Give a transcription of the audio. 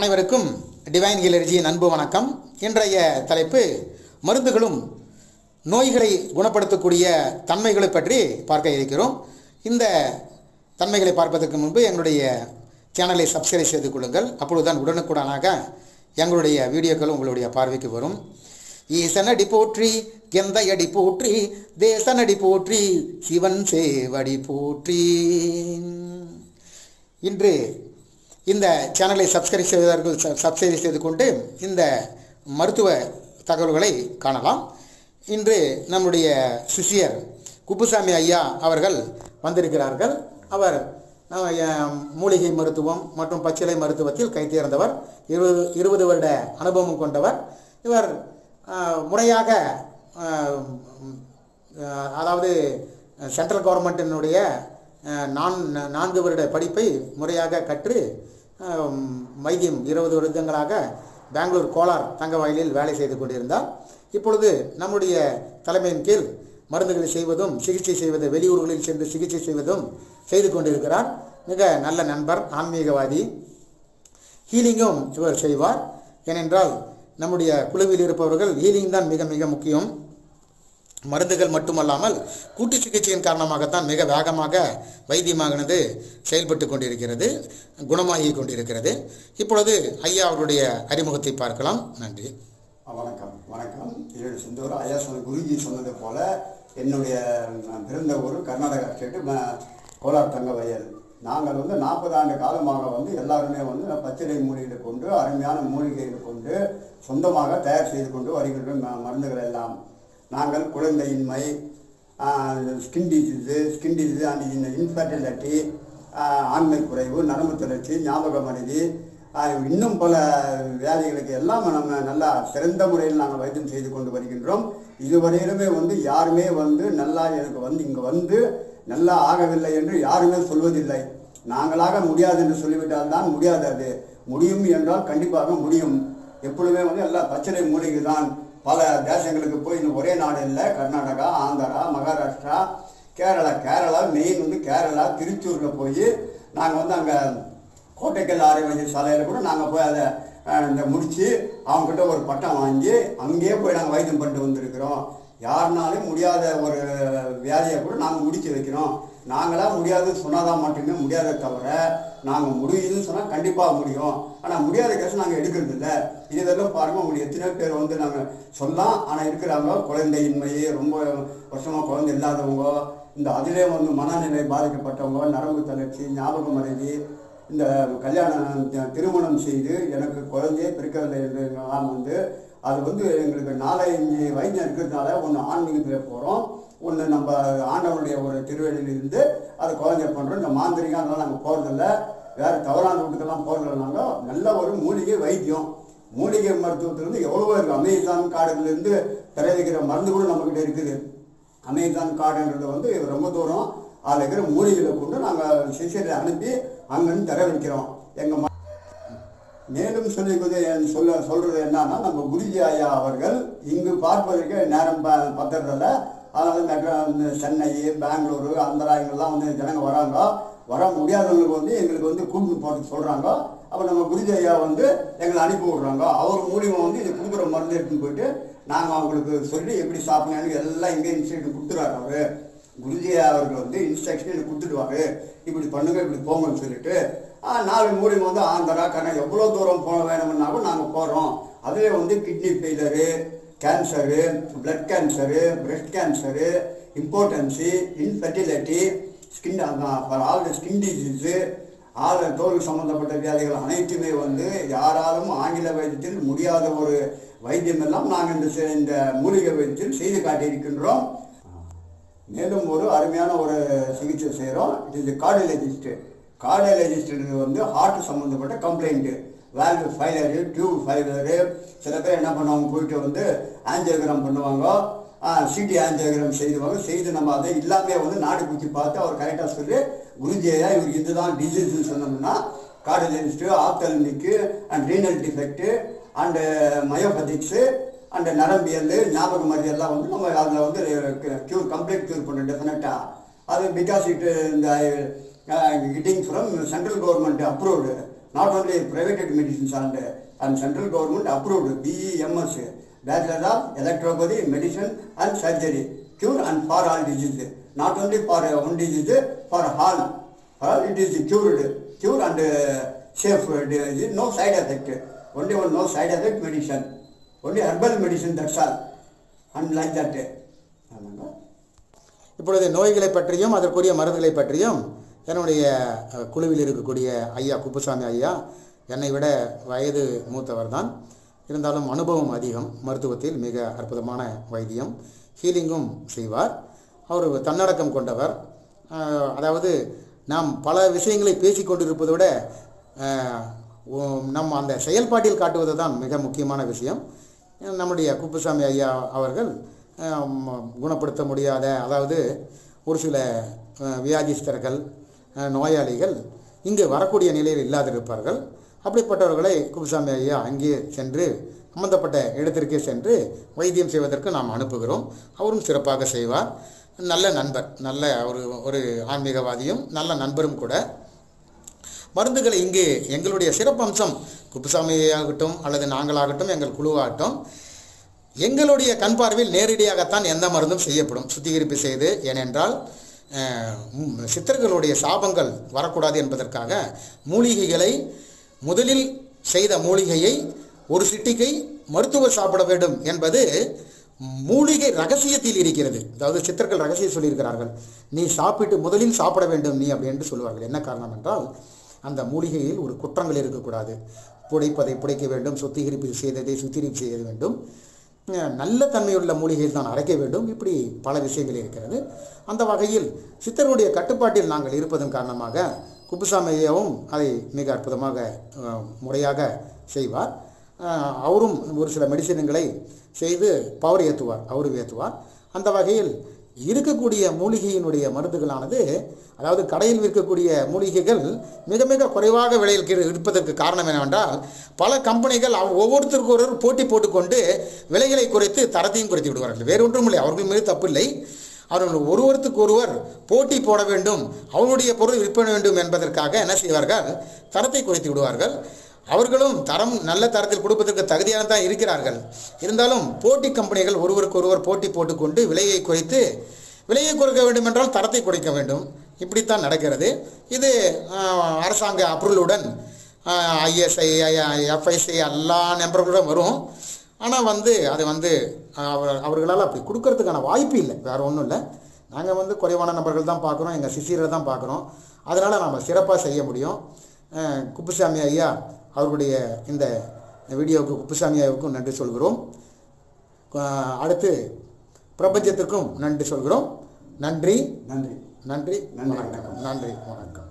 அனைவருக்கும் டிவைன் ஹீலர்ஜியின் அன்பு வணக்கம் இன்றைய தலைப்பு மருந்துகளும் நோய்களை குணப்படுத்தக்கூடிய தன்மைகளை பற்றி பார்க்க இருக்கிறோம் இந்த தன்மைகளை பார்ப்பதற்கு முன்பு எங்களுடைய சேனலை சப்ஸ்கிரைப் செய்து கொள்ளுங்கள் அப்பொழுதுதான் உடனுக்குடனாக எங்களுடைய வீடியோக்கள் உங்களுடைய பார்வைக்கு வரும் ஈசனடி போற்றி எந்தையடி போற்றி தேசனடி போற்றி சிவன் சேவடி போற்றி இன்று இந்த சேனலை சப்ஸ்கிரைப் செய்வதற்கு சப்ஸ்கிரைப் செய்து கொண்டு இந்த மருத்துவ தகவல்களை காணலாம் இன்று நம்முடைய சிஷியர் குப்புசாமி ஐயா அவர்கள் வந்திருக்கிறார்கள் அவர் அஹ், மூலிகை மருத்துவம் மற்றும் பச்சிலை மருத்துவத்தில் கைத்தேர்ந்தவர் இருபது இருபது வருட அனுபவம் கொண்டவர் இவர் அஹ், முறையாக அஹ், அஹ், அதாவது சென்ட்ரல் கவர்மெண்ட்டினுடைய அஹ், நான் நான்கு வருட படிப்பை முறையாக கற்று அஹ், வைத்தியம் இருபது வருடங்களாக பெங்களூர் கோலார் தங்க வயலில் வேலை செய்து கொண்டிருந்தார் இப்பொழுது நம்முடைய தலைமையின் கீழ் மருந்துகளை செய்வதும் சிகிச்சை செய்வது வெளியூர்களில் சென்று சிகிச்சை செய்வதும் செய்து கொண்டிருக்கிறார் மிக நல்ல நண்பர் ஆன்மீகவாதி ஹீலிங்கும் இவர் செய்வார் ஏனென்றால் நம்முடைய குழுவில் இருப்பவர்கள் ஹீலிங் தான் மிக மிக முக்கியம் மருந்துகள் மட்டுமல்லாமல் கூட்டு சிகிச்சையின் காரணமாகத்தான் மிக வேகமாக வைத்தியமாகனது செயல்பட்டு கொண்டிருக்கிறது குணமாகி கொண்டிருக்கிறது இப்பொழுது ஐயா அவருடைய அறிமுகத்தை பார்க்கலாம் நன்றி வணக்கம் வணக்கம் என்னுடைய சொந்த ஊர் ஐயா சொன்ன குருஜி சொன்னது போல என்னுடைய நான் பிறந்த ஊர் கர்நாடகா ஸ்டேட்டு ம- கோலார் தங்க வயல் நாங்கள் வந்து நாற்பது ஆண்டு காலமாக வந்து எல்லாருமே வந்து பச்சிலை மூலிகைகளை கொண்டு அருமையான மூலிகைகளை கொண்டு சொந்தமாக தயார் செய்து கொண்டு வருகின்றோம் ம- மருந்துகள் எல்லாம் நாங்கள் குழந்தையின்மை skin disease skin disease and infertility ஆண்மை குறைவு நரம்பு தளர்ச்சி ஞாபக மருதி ஆஹ் இன்னும் பல வியாதிகளுக்கு எல்லாம் நம்ம நல்லா சிறந்த முறையில் நாங்கள் வைத்தியம் செய்து கொண்டு வருகின்றோம் இதுவரையிலுமே வந்து யாருமே வந்து நல்லா எனக்கு வந்து இங்கே வந்து நல்லா ஆகவில்லை என்று யாருமே சொல்வதில்லை நாங்களாக முடியாது என்று சொல்லிவிட்டால் தான் முடியாது அது முடியும் என்றால் கண்டிப்பாக முடியும் எப்பொழுதுமே வந்து எல்லா பச்சிலை மூலிகை தான் பல தேசங்களுக்கு போய் இன்னும் ஒரே நாடு இல்லை கர்நாடகா ஆந்திரா மகாராஷ்டிரா கேரளா கேரளா மெயின் வந்து கேரளா திருச்சூரில் போய் நாங்கள் வந்து அங்கே கோட்டைக்கல் ஆரோக்கிய சாலையில் கூட நாங்கள் போய் அதை அஹ், இந்த முடித்து அவங்ககிட்ட ஒரு பட்டம் வாங்கி அங்கேயே போய் நாங்கள் வைத்தியம் பண்ணிட்டு வந்திருக்கிறோம் யாருனாலும் முடியாத ஒரு வியாதியை கூட நாங்கள் முடிச்சு வைக்கிறோம் நாங்களாக முடியாதுன்னு சொன்னாதான் மட்டுமே முடியாதே தவிர நாங்கள் முடியுதுன்னு சொன்னால் கண்டிப்பாக முடியும் ஆனால் முடியாத கேஸ் நாங்கள் எடுக்கிறது இல்லை இதெல்லாம் பாருங்கள் உங்களுக்கு எத்தனை பேர் வந்து நாங்கள் சொல்லலாம் ஆனால் இருக்கிறாங்க குழந்தையின்மை ரொம்ப வருஷமாக குழந்தை இல்லாதவங்க இந்த அதிலே வந்து மனநிலை பாதிக்கப்பட்டவங்க நரம்பு தளர்ச்சி ஞாபக மறைவி இந்த கல்யாணம் தி- திருமணம் செய்து எனக்கு குழந்தையே பிறக்கவில்லை என்று நான் வந்து அது வந்து எங்களுக்கு நாலஞ்சு வைத்தியம் இருக்கிறதுனால ஒன்று ஆன்மீகத்தில் போகிறோம் ஒன்று நம்ம ஆண்டவனுடைய ஒரு திருவள்ளியிலிருந்து அது குழந்தை பண்ணுறோம் இந்த மாந்திரிகம் அதெல்லாம் நாங்கள் போகிறதில்ல வேறு தவறான வீட்டுக்கெல்லாம் போகிறதில்ல நாங்கள் நல்ல ஒரு மூலிகை வைத்தியம் மூலிகை மருத்துவத்திலிருந்து எவ்வளவோ இருக்குது அமேசான் காடுகளிலிருந்து தயாரிக்கிற மருந்து கூட நம்மக்கிட்ட இருக்குது அமேசான் காடுன்றது வந்து ரொம்ப தூரம் அதில் இருக்கிற மூலிகளை கொண்டு நாங்கள் சிகிச்சை அனுப்பி அங்கேருந்து தர வைக்கிறோம் எங்கள் மேலும் சொல்லிக்கொண்டு என் சொல்ல சொல்றது என்னன்னா நம்ம குருஜி ஐயா அவர்கள் இங்கு பார்ப்பதற்கு நேரம் ப பத்துறதில்ல அதனால மெட்ரா இந்த சென்னை பெங்களூரு ஆந்திரா இங்கெல்லாம் வந்து ஜனங்க வராங்க வர முடியாதவங்களுக்கு வந்து எங்களுக்கு வந்து கூப்பிட்டு போட்டு சொல்றாங்க அப்போ நம்ம குருஜி ஐயா வந்து எங்களை அனுப்பி விடுறாங்க அவர் மூலியமா வந்து இது கொடுக்குற மருந்து எடுத்துன்னு போயிட்டு நாங்கள் அவங்களுக்கு சொல்லி எப்படி சாப்பிடணும்னு எல்லாம் இங்கே இன்ஸ்ட்ரக்ஷன் கொடுத்துறாரு அவரு குருஜி அவர்கள் வந்து இன்ஸ்ட்ரக்ஷன் எனக்கு கொடுத்துடுவாரு இப்படி பண்ணுங்க இப்படி போங்கன்னு சொல்லிட்டு ஆ, நாலு மூலிகை வந்து ஆந்திரா கண்ணா எவ்வளோ தூரம் போக வேணும்னாலும் நாங்கள் போகிறோம் அதிலே வந்து kidney failure cancer blood cancer breast cancer importance infertility skin for all the skin disease ஆள் தோல் சம்பந்தப்பட்ட வியாதிகள் அனைத்துமே வந்து யாராலும் ஆங்கில வைத்தியத்தில் முடியாத ஒரு வைத்தியம் எல்லாம் நாங்கள் இந்த செ- இந்த மூலிகை வைத்தியத்தில் செய்து காட்டியிருக்கின்றோம் மேலும் ஒரு அருமையான ஒரு சிகிச்சை செய்கிறோம் இது கார்டியலஜிஸ்ட் கார்டியலஜிஸ்ட் வந்து ஹார்ட் சம்மந்தப்பட்ட complaint valve failure tube failure சில பேர் என்ன பண்ணுவாங்க போயிட்டு வந்து ஆஞ்சியோகிராம் பண்ணுவாங்க சிடி ஆஞ்சியோகிராம் செய்துவாங்க செய்து நம்ம அதை இல்லாமே வந்து நாடு குச்சி பார்த்து அவர் கரெக்டாக சொல்லி குருஜியா இவருக்கு இதுதான் டிசீஸ்னு சொன்னோம்னா cardiologist ophthalmic and renal defect and myopathics அந்த நரம்பியல் ஞாபக மருதி எல்லாம் வந்து நம்ம அதில் வந்து க்யூர் கம்ப்ளீட் க்யூர் பண்ணுறோம் டெஃபினட்டாக அது பிகாஸ் இட் இந்த getting from central government approved not only private medicines and and central government approved BEMS Bachelor of Electropathy Medicine and Surgery cure and for all disease not only for uh, one disease for all all it is cured cure and uh, safe uh, disease, no side effect only one no side effect medicine only herbal medicine that's all and like that ஆமாங்க இப்பொழுது நோய்களை பற்றியும் அதற்குரிய மருந்துகளை பற்றியும் என்னுடைய அஹ், குழுவில் இருக்கக்கூடிய ஐயா குப்புசாமி ஐயா என்னை விட வயது மூத்தவர் தான் இருந்தாலும் அனுபவம் அதிகம் மருத்துவத்தில் மிக அற்புதமான வைத்தியம் ஹீலிங்கும் செய்வார் அவர் தன்னடக்கம் கொண்டவர் அஹ், அதாவது நாம் பல விஷயங்களை பேசிக் கொண்டிருப்பதை விட அஹ், உம், நம் அந்த செயல்பாட்டில் காட்டுவது தான் மிக முக்கியமான விஷயம் நம்முடைய குப்புசாமி ஐயா அவர்கள் ஆம், குணப்படுத்த முடியாத அதாவது ஒரு சில அஹ், வியாதிஸ்தர்கள் அஹ், நோயாளிகள் இங்கு வரக்கூடிய நிலையில் இல்லாதிருப்பார்கள் அப்படிப்பட்டவர்களை குப்புசாமி ஐயா அங்கே சென்று சம்பந்தப்பட்ட இடத்திற்கே சென்று வைத்தியம் செய்வதற்கு நாம் அனுப்புகிறோம் அவரும் சிறப்பாக செய்வார் நல்ல நண்பர் நல்ல ஒரு ஒரு ஆன்மீகவாதியும் நல்ல நண்பரும் கூட மருந்துகளை இங்கு எங்களுடைய சிறப்பம்சம் குப்புசாமி ஆகட்டும் அல்லது நாங்களாகட்டும் எங்கள் குழுவாகட்டும் எங்களுடைய கண் பார்வையில் நேரடியாகத்தான் எந்த மருந்தும் செய்யப்படும் சுத்திகரிப்பு செய்து ஏனென்றால் அஹ், ம், சித்தர்களுடைய சாபங்கள் வரக்கூடாது என்பதற்காக மூலிகைகளை முதலில் செய்த மூலிகையை ஒரு சிட்டிகை மருத்துவர் சாப்பிட வேண்டும் என்பது மூலிகை ரகசியத்தில் இருக்கிறது அதாவது சித்தர்கள் ரகசியம் சொல்லியிருக்கிறார்கள் நீ சாப்பிட்டு முதலில் சாப்பிட வேண்டும் நீ அப்படி என்று சொல்லுவார்கள் என்ன காரணம் என்றால் அந்த மூலிகையில் ஒரு குற்றங்கள் இருக்கக்கூடாது புடைப்பதை புடைக்க வேண்டும் சுத்திகரிப்பு செய்ததை சுத்திகரிப்பு செய்ய வேண்டும் அஹ் நல்ல தன்மையுள்ள மூலிகையில் தான் அரைக்க வேண்டும் இப்படி பல விஷயங்கள் இருக்கிறது அந்த வகையில் சித்தருடைய கட்டுப்பாட்டில் நாங்கள் இருப்பதன் காரணமாக குப்புசாமி ஐயாவும் அதை மிக அற்புதமாக அஹ், முறையாக செய்வார் அஹ், அவரும் ஒரு சில மெடிசின்களை செய்து பவர் ஏற்றுவார் அவரும் ஏற்றுவார் அந்த வகையில் இருக்கக்கூடிய மூலிகையினுடைய மருந்துகளானது அதாவது கடையில் விற்கக்கூடிய மூலிகைகள் மிக மிக குறைவாக விலையில் கீழ் இருப்பதற்கு காரணம் என்னவென்றால் பல கம்பெனிகள் அவ் ஒவ்வொருத்தருக்கு ஒரு போட்டி போட்டுக்கொண்டு விலைகளை குறைத்து தரத்தையும் குறைத்து விடுவார்கள் வேறு ஒன்றும் இல்லை அவர்கள் மீது தப்பில்லை அவர்கள் ஒருவருக்கு ஒருவர் போட்டி போட வேண்டும் அவருடைய பொருள் விற்பன வேண்டும் என்பதற்காக என்ன செய்வார்கள் தரத்தை குறைத்து விடுவார்கள் அவர்களும் தரம் நல்ல தரத்தில் கொடுப்பதற்கு தகுதியான தான் இருக்கிறார்கள் இருந்தாலும் போட்டி கம்பெனிகள் ஒருவருக்கு ஒருவர் போட்டி போட்டுக்கொண்டு விலையை குறைத்து விலையை குறைக்க வேண்டும் என்றால் தரத்தை குறைக்க வேண்டும் இப்படித்தான் நடக்கிறது இது ஆஹ், அரசாங்க அப்ரூவலுடன் ஐஎஸ்ஐ எஃப்ஐசி எல்லா நம்பர்களுடன் வரும் ஆனால் வந்து அது வந்து அவர் அவர்களால் அப்படி கொடுக்கறதுக்கான வாய்ப்பு இல்லை வேறு ஒன்றும் இல்லை நாங்கள் வந்து குறைவான நபர்கள் தான் பார்க்குறோம் எங்கள் சிசியரை தான் பார்க்குறோம் அதனால் நாம் சிறப்பாக செய்ய முடியும் அஹ், குப்புசாமி ஐயா அவருடைய இந்த வீடியோவுக்கு குப்புசாமி ஐயாவுக்கும் நன்றி சொல்கிறோம் அஹ், அடுத்து பிரபஞ்சத்துக்கும் நன்றி சொல்கிறோம் நன்றி நன்றி நன்றி நன்றி, வணக்கம் நன்றி வணக்கம்